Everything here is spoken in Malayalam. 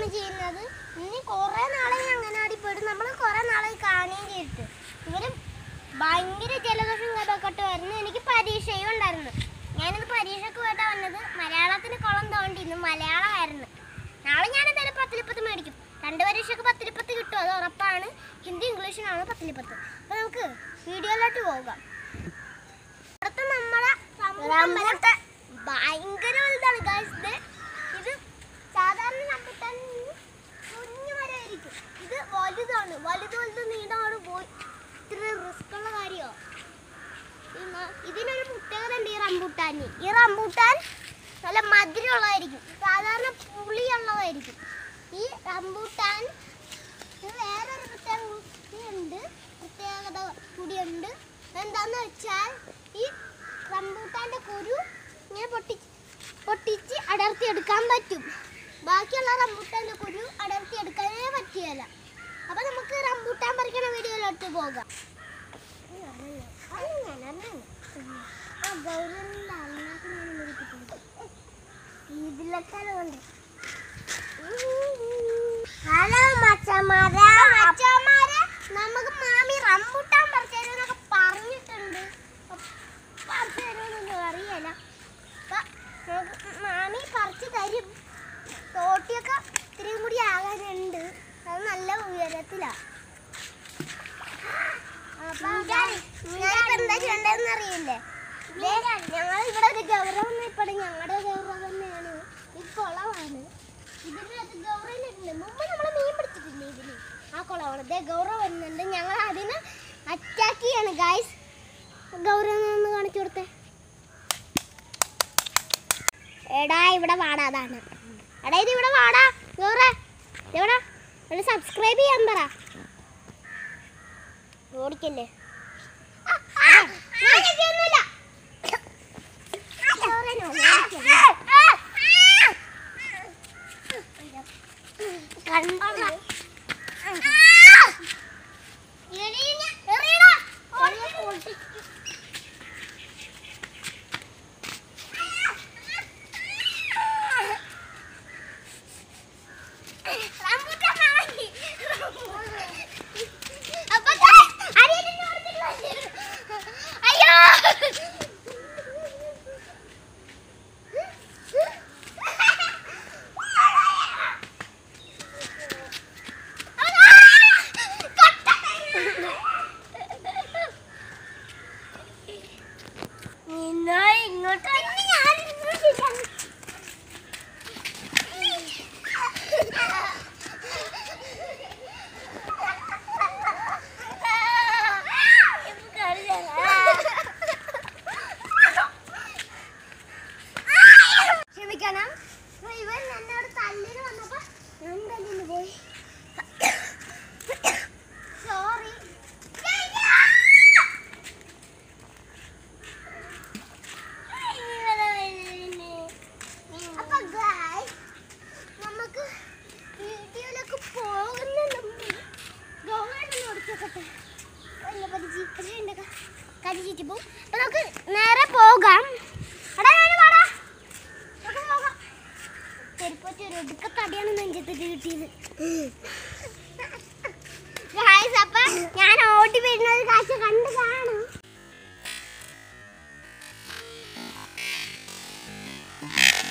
ആണ് ചെയ്യുന്നത് ഇനി കുറെ നാളെ അംഗനവാടി പോയിട്ട് നമ്മൾ കുറെ നാളെ കാണുകയും ചെയ്തിട്ട് ഇവര് ഭയങ്കര ജലദോഷം കഥക്കെട്ട് വരുന്നു എനിക്ക് പരീക്ഷയും ഉണ്ടായിരുന്നു ഞാനിന്ന് പരീക്ഷയ്ക്ക് പോയിട്ടാ വന്നത് മലയാളത്തിന് കുളം തോണ്ടി ഇന്ന് മലയാളമായിരുന്നു നാളെ ഞാൻ എന്തായാലും പത്തിലിപ്പത്ത് മേടിക്കും രണ്ട് പരീക്ഷയ്ക്ക് പത്തിലിപ്പത്ത് കിട്ടും അത് ഉറപ്പാണ് ഹിന്ദി ഇംഗ്ലീഷിനാണ് പത്തിലിപ്പത്ത് അപ്പൊ നമുക്ക് വീഡിയോയിലോട്ട് പോകാം അടുത്ത നമ്മളെ റംബൂട്ടാൻ ഭയങ്കര വലുതാണ് ഗൈസ് ഇത് ഇത് സാധാരണ റംബൂട്ടാൻ കുഞ്ഞു മരമായിരിക്കും ഇത് വലുതാണ് വലുത് വലുത് നീളമാണ് പോയി ഇത്ര റിസ്ക് ഉള്ള കാര്യമോ ഇതിനൊരു പ്രത്യേകത ഉണ്ട് ഈ റംബൂട്ടാന് ഈ റംബൂട്ടാൻ നല്ല മധുരമുള്ളതായിരിക്കും സാധാരണ പുളിയുള്ളതായിരിക്കും ഈ റംബൂട്ടാൻ ഇത് വേറൊരു പ്രത്യേകതയുണ്ട് പ്രത്യേകത കൂടിയുണ്ട് എന്താന്ന് വെച്ചാൽ ഈ റംബൂട്ടാന്റെ കുരു ഇങ്ങനെ പൊട്ടി പൊട്ടിച്ച് അടർത്തി എടുക്കാൻ പറ്റും ബാക്കിയുള്ള റംബൂട്ടാന്റെ കുരു അടർത്തി എടുക്കാനേ പറ്റിയല്ല അപ്പൊ നമുക്ക് റംബൂട്ടാൻ പറിക്കണ വീഡിയോയിലോട്ട് പോകാം ആ ഗൗരവന്റെ അണ്ണാക്ക് ഞാൻ വിളിപ്പിട്ടുണ്ട് ഇതിലൊക്കെ ഉണ്ട് ഹലോ മച്ചമാരെ മച്ചമാരെ നമുക്ക് മാമി റംബൂട്ടാൻ പറിച്ചു തരുമെന്നൊക്കെ പറഞ്ഞിട്ടുണ്ട് പറിച്ചു തരുമെന്നൊന്നും അറിയില്ല അപ്പൊ നമുക്ക് മാമി പറിച്ചു തരും തോട്ടിയൊക്കെ ഇത്തിരിയും കൂടി ആകാനുണ്ട് അത് നല്ല ഉയരത്തിലാ അപ്പൊ ഞാനിപ്പോ എന്താ ചെയ്യണ്ടെന്ന് അറിയില്ലേ ഞങ്ങൾ ഇവിടെ ഒരു ഗൗരവം ഇപ്പടെ ഞങ്ങളുടെ ഗൗരവം തന്നെയാണ് ഈ കുളമാണ് ഇതിനകത്ത് ഗൗരവയിലുണ്ട് മുമ്പ് നമ്മൾ മീൻ പിടിച്ചിട്ടില്ലേ ഇതിന് ആ കുളമാണ് ഇതേ ഗൗരവം വരുന്നുണ്ട് ഞങ്ങൾ അതിന് അറ്റാക്ക് ചെയ്യാണ് ഗായ്സ് ഗൗരവം ഒന്ന് കാണിച്ചു കൊടുത്തേ എടാ ഇവിടെ വാടാ അതാണ് എടാ ഇത് ഇവിടെ വാടാ ഗൗറ എവിടാ ഒന്ന് സബ്സ്ക്രൈബ് ചെയ്യാൻ പറ ഓടിക്കല്ലേ ആ, ആ, ഞാൻ ചെയ്യുന്നില്ല. ഗൗറേനെ ഓടിക്കല്ലേ? കണ്ടോ? എറിഞ്ഞ, എറിയടാ. ഓടിക്ക്. റംബൂട്ടാൻ വാങ്ങി. അപ്പൊ guys, അനിയനെ ഓടിച്ചിട്ട് അയ്യോ ഇങ്ങോട്ട് ഞാൻ ഇങ്ങോട്ട് ക്ഷമിക്കണം ഇവൻ എന്നോട് തല്ലിന് വന്നപ്പോ ഞാൻ തല്ലിന് പോയി സോറി അപ്പൊ ഗായ്സ് നമുക്ക് വീഡിയോയിലേക്ക് പോകുന്ന മുമ്പ് ഗോവയിലൊന്ന് ഓടിച്ചോക്കട്ടെ വലിയ പരിചി പരിചയുണ്ടൊക്കെ കരിച്ചിട്ട് പോകും അപ്പൊ നമുക്ക് നേരെ പോകാം എടാ ഞാൻ വാടാ നമുക്ക് പോകാം ചെരുപ്പറ്റി ഒരു ഒടുക്കത്തടിയാണ് നെഞ്ചത്തിട്ട് കിട്ടിയത് ഗായ്സ് അപ്പൊ ഞാൻ ഓടി വരുന്നത് കാഴ്ച കണ്ട് കാണും Thank